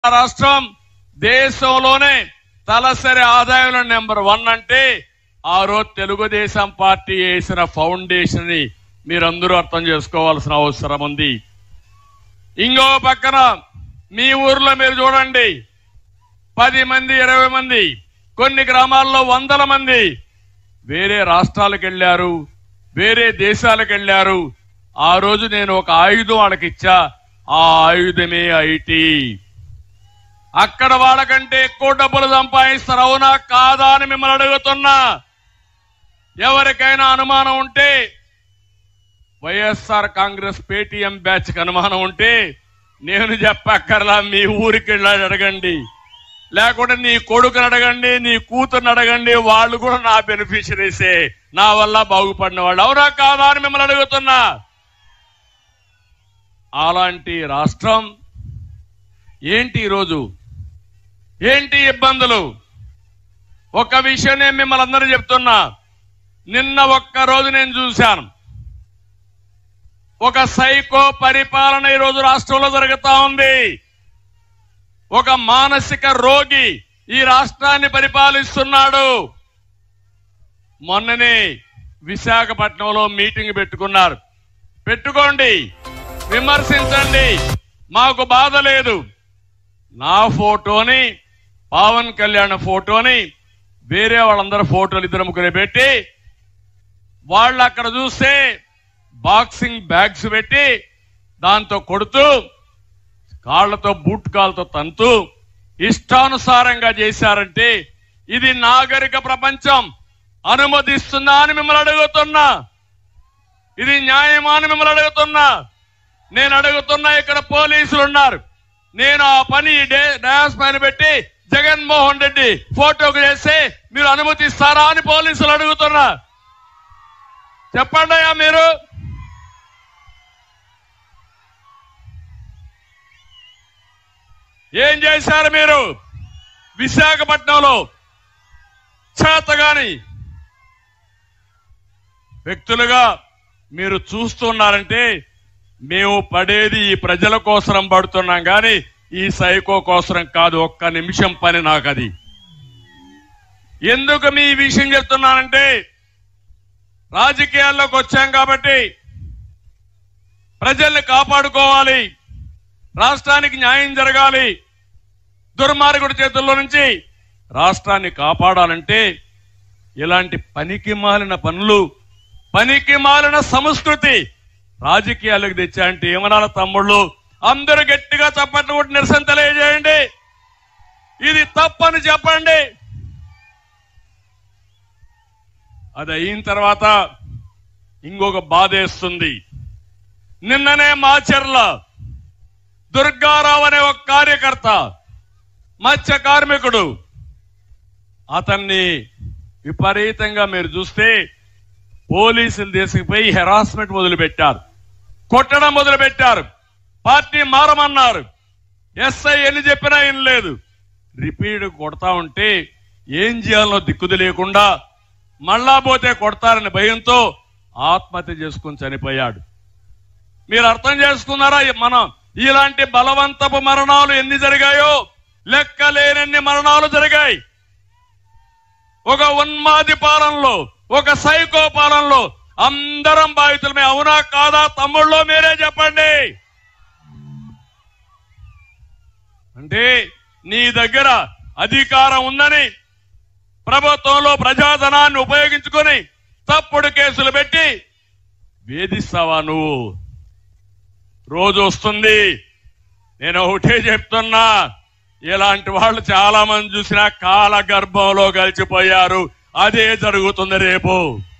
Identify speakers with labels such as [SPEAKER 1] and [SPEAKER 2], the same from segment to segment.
[SPEAKER 1] రాష్ట్రం దేశంలోనే తలసరి ఆదాయంలో నెంబర్ వన్ అంటే ఆ రోజు తెలుగుదేశం పార్టీ వేసిన ఫౌండేషన్ ని మీరందరూ అర్థం చేసుకోవాల్సిన అవసరం ఉంది ఇంకో పక్కన మీ ఊర్లో మీరు చూడండి పది మంది ఇరవై మంది కొన్ని గ్రామాల్లో వందల మంది వేరే రాష్ట్రాలకు వెళ్ళారు వేరే దేశాలకు వెళ్ళారు ఆ రోజు నేను ఒక ఆయుధం వాళ్ళకి ఇచ్చా ఆ ఆయుధమే ఐటీ అక్కడ వాళ్ళకంటే ఎక్కువ డబ్బులు సంపాదిస్తారు అవునా కాదా అని మిమ్మల్ని అడుగుతున్నా ఎవరికైనా అనుమానం ఉంటే వైఎస్ఆర్ కాంగ్రెస్ పేటీఎం బ్యాచ్ కి అనుమానం ఉంటే నేను చెప్పక్కర్లా మీ ఊరికి వెళ్ళి అడగండి లేకుంటే నీ కొడుకుని అడగండి నీ కూతుర్ని అడగండి వాళ్ళు కూడా నా బెనిఫిషరీసే నా వల్ల బాగుపడిన వాళ్ళు అవునా కాదా అని మిమ్మల్ని అడుగుతున్నా అలాంటి రాష్ట్రం ఏంటి ఈరోజు ఏంటి ఇబ్బందులు ఒక విషయం నేను మిమ్మల్ని అందరూ చెప్తున్నా నిన్న ఒక్క రోజు నేను చూశాను ఒక సైకో పరిపాలన ఈరోజు రాష్ట్రంలో జరుగుతా ఉంది ఒక మానసిక రోగి ఈ రాష్ట్రాన్ని పరిపాలిస్తున్నాడు మొన్ననే విశాఖపట్నంలో మీటింగ్ పెట్టుకున్నారు పెట్టుకోండి విమర్శించండి మాకు బాధ లేదు నా ఫోటోని పవన్ కళ్యాణ్ ఫోటోని వేరే వాళ్ళందరూ ఫోటోలు ఇద్దరు ముగ్గురు పెట్టి వాళ్ళు అక్కడ చూస్తే బాక్సింగ్ బ్యాగ్స్ పెట్టి దాంతో కొడుతూ కాళ్లతో బూట్ కాళ్ళతో తంతూ ఇష్టానుసారంగా చేశారంటే ఇది నాగరిక ప్రపంచం అనుమతిస్తుందా అని మిమ్మల్ని అడుగుతున్నా ఇది న్యాయమా అని మిమ్మల్ని అడుగుతున్నా నేను అడుగుతున్నా ఇక్కడ పోలీసులు ఉన్నారు నేను ఆ పని ఈ డే- డయాస్ పైన పెట్టి జగన్మోహన్ రెడ్డి ఫోటోకు చేస్తే మీరు అనుమతిస్తారా అని పోలీసులు అడుగుతున్నా చెప్పండి అయ్యా మీరు ఏం చేశారు మీరు విశాఖపట్నంలో చేతగాని వ్యక్తులుగా మీరు చూస్తున్నారంటే మేము పడేది ఈ ప్రజల కోసరం పడుతున్నాం కానీ ఈ సైకో కోసరం కాదు ఒక్క నిమిషం పని నాకు అది ఎందుకు మీ ఈ విషయం చెప్తున్నానంటే రాజకీయాల్లోకి వచ్చాం కాబట్టి ప్రజల్ని కాపాడుకోవాలి రాష్ట్రానికి న్యాయం జరగాలి దుర్మార్గుడి చేతుల్లో నుంచి రాష్ట్రాన్ని కాపాడాలంటే ఇలాంటి పనికి మాలిన పనులు పనికి మాలిన సంస్కృతి రాజకీయాలకు తెచ్చాయంటే ఏమనాల తమ్ముళ్ళు అందరూ గట్టిగా చప్పట్లు కొట్టి నిరసన తెలియజేయండి ఇది తప్పని చెప్పండి అది అయిన తర్వాత ఇంకొక బాధేస్తుంది నిన్ననే మాచర్ల దుర్గారావు అనే ఒక కార్యకర్త మత్స్య కార్మికుడు అతన్ని విపరీతంగా మీరు చూస్తే పోలీసులు తీసుకుపోయి హెరాస్మెంట్ మొదలు పెట్టారు కొట్టడం మొదలు పెట్టారు పార్టీ మారమన్నారు ఎస్ఐ ఎన్ని చెప్పినా ఏం లేదు రిపీట్ కొడతా ఉంటే ఏం చేయాలో దిక్కుది లేకుండా మళ్ళా పోతే కొడతారని భయంతో ఆత్మహత్య చేసుకుని చనిపోయాడు మీరు అర్థం చేసుకున్నారా ఈ మనం ఇలాంటి బలవంతపు మరణాలు ఎన్ని జరిగాయో లెక్కలేనన్ని మరణాలు జరిగాయి ఒక ఉన్మాది పాలనలో ఒక సైకో పాలనలో అందరం బాధితులమే అవునా కాదా తమ్ముళ్ళో మీరే చెప్పండి అంటే నీ దగ్గర అధికారం ఉందని ప్రభుత్వంలో ప్రజాధనాన్ని ఉపయోగించుకొని తప్పుడు కేసులు పెట్టి వేధిస్తావా నువ్వు రోజు వస్తుంది నేను ఒకటే చెప్తున్నా ఇలాంటి వాళ్ళు చాలా మంది చూసినా కాల గర్భంలో కలిసిపోయారు అదే జరుగుతుంది రేపు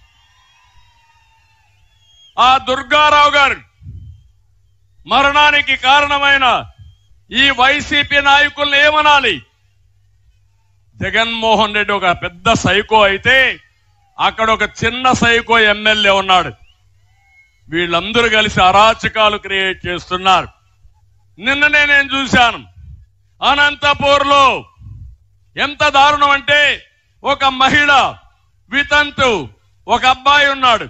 [SPEAKER 1] ఆ దుర్గారావు గారు మరణానికి కారణమైన ఈ వైసీపీ నాయకుల్ని ఏమనాలి జగన్మోహన్ రెడ్డి ఒక పెద్ద సైకో అయితే అక్కడ ఒక చిన్న సైకో ఎమ్మెల్యే ఉన్నాడు వీళ్ళందరూ కలిసి అరాచకాలు క్రియేట్ చేస్తున్నారు నిన్ననే నేను చూశాను అనంతపూర్ లో ఎంత దారుణం అంటే ఒక మహిళ వితంతు ఒక అబ్బాయి ఉన్నాడు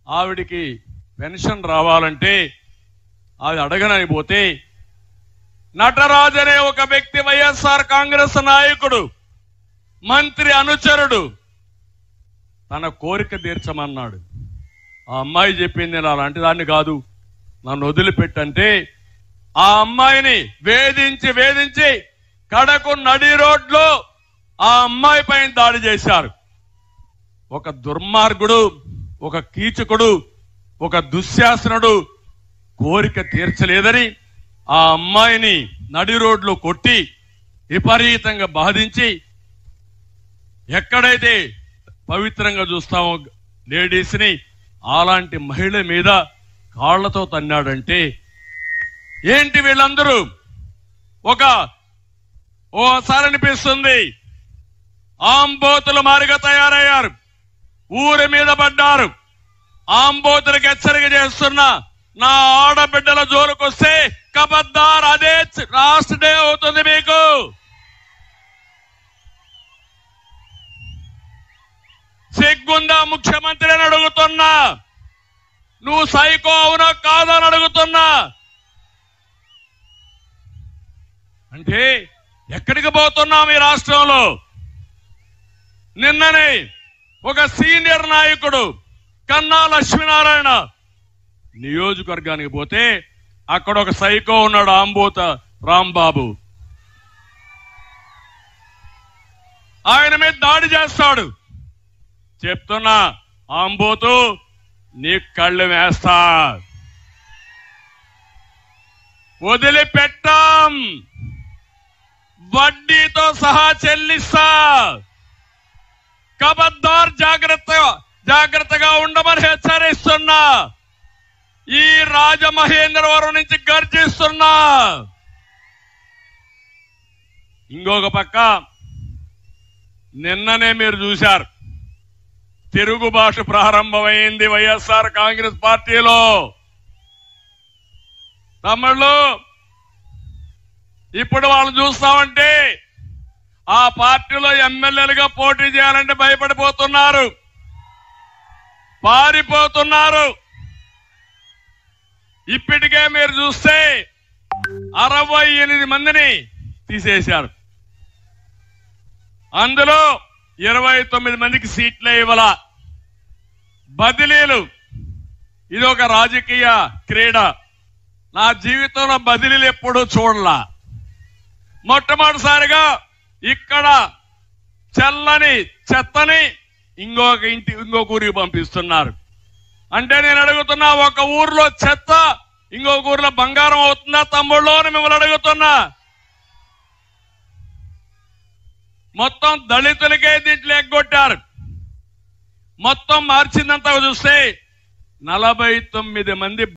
[SPEAKER 1] ఆవిడికి పెన్షన్ రావాలంటే అది అడగనని పోతే నటరాజ్ అనే ఒక వ్యక్తి వైఎస్ఆర్ కాంగ్రెస్ నాయకుడు మంత్రి అనుచరుడు తన కోరిక తీర్చమన్నాడు ఆ అమ్మాయి చెప్పింది నేను అలాంటి దాన్ని కాదు నన్ను వదిలిపెట్టంటే ఆ అమ్మాయిని వేధించి వేధించి కడకు నడి రోడ్లో ఆ అమ్మాయి పైన దాడి చేశారు ఒక దుర్మార్గుడు ఒక కీచకుడు ఒక దుశ్శాసనుడు కోరిక తీర్చలేదని ఆ అమ్మాయిని నడి రోడ్లో కొట్టి విపరీతంగా బాధించి ఎక్కడైతే పవిత్రంగా చూస్తామో లేడీస్ ని అలాంటి మహిళ మీద కాళ్లతో తన్నాడంటే ఏంటి వీళ్ళందరూ ఒక ఓసారి అనిపిస్తుంది ఆంబోతులు మారిగా తయారయ్యారు ఊరి మీద పడ్డారు ఆంబోతులకు హెచ్చరిక చేస్తున్న నా ఆడబిడ్డల జోలికొస్తే కబద్దార్ అదే లాస్ట్ డే అవుతుంది మీకు సిగ్గుందా ముఖ్యమంత్రి అని అడుగుతున్నా నువ్వు సైకో అవునా కాదని అడుగుతున్నా అంటే ఎక్కడికి పోతున్నాం ఈ రాష్ట్రంలో నిన్ననే ఒక సీనియర్ నాయకుడు కన్నా లక్ష్మీనారాయణ నియోజకవర్గానికి పోతే అక్కడ ఒక సైకో ఉన్నాడు ఆంబోత రాంబాబు ఆయన మీద దాడి చేస్తాడు చెప్తున్నా ఆంబోతు నీ కళ్ళు వేస్తా వదిలిపెట్టాం వడ్డీతో సహా చెల్లిస్తా కబద్దార్ జాగ్రత్త జాగ్రత్తగా ఉండమని హెచ్చరిస్తున్నా ఈ రాజమహేంద్రవరం నుంచి గర్జిస్తున్నా ఇంకొక పక్క నిన్ననే మీరు చూశారు తిరుగుబాటు ప్రారంభమైంది వైఎస్ఆర్ కాంగ్రెస్ పార్టీలో తమ్ముళ్ళు ఇప్పుడు వాళ్ళు చూస్తామంటే ఆ పార్టీలో ఎమ్మెల్యేలుగా పోటీ చేయాలంటే భయపడిపోతున్నారు పారిపోతున్నారు ఇప్పటికే మీరు చూస్తే అరవై ఎనిమిది మందిని తీసేశారు అందులో ఇరవై తొమ్మిది మందికి సీట్లే ఇవ్వాల బదిలీలు ఇది ఒక రాజకీయ క్రీడ నా జీవితంలో బదిలీలు ఎప్పుడూ చూడలా మొట్టమొదటిసారిగా ఇక్కడ చల్లని చెత్తని ఇంకొక ఇంటి ఇంకొక ఊరికి పంపిస్తున్నారు అంటే నేను అడుగుతున్నా ఒక ఊర్లో చెత్త ఇంకొక ఊర్లో బంగారం అవుతుందా తమ్ముళ్ళు అని మిమ్మల్ని అడుగుతున్నా మొత్తం దళితులకే దీంట్లో ఎగ్గొట్టారు మొత్తం మార్చిందంతా చూస్తే నలభై తొమ్మిది మంది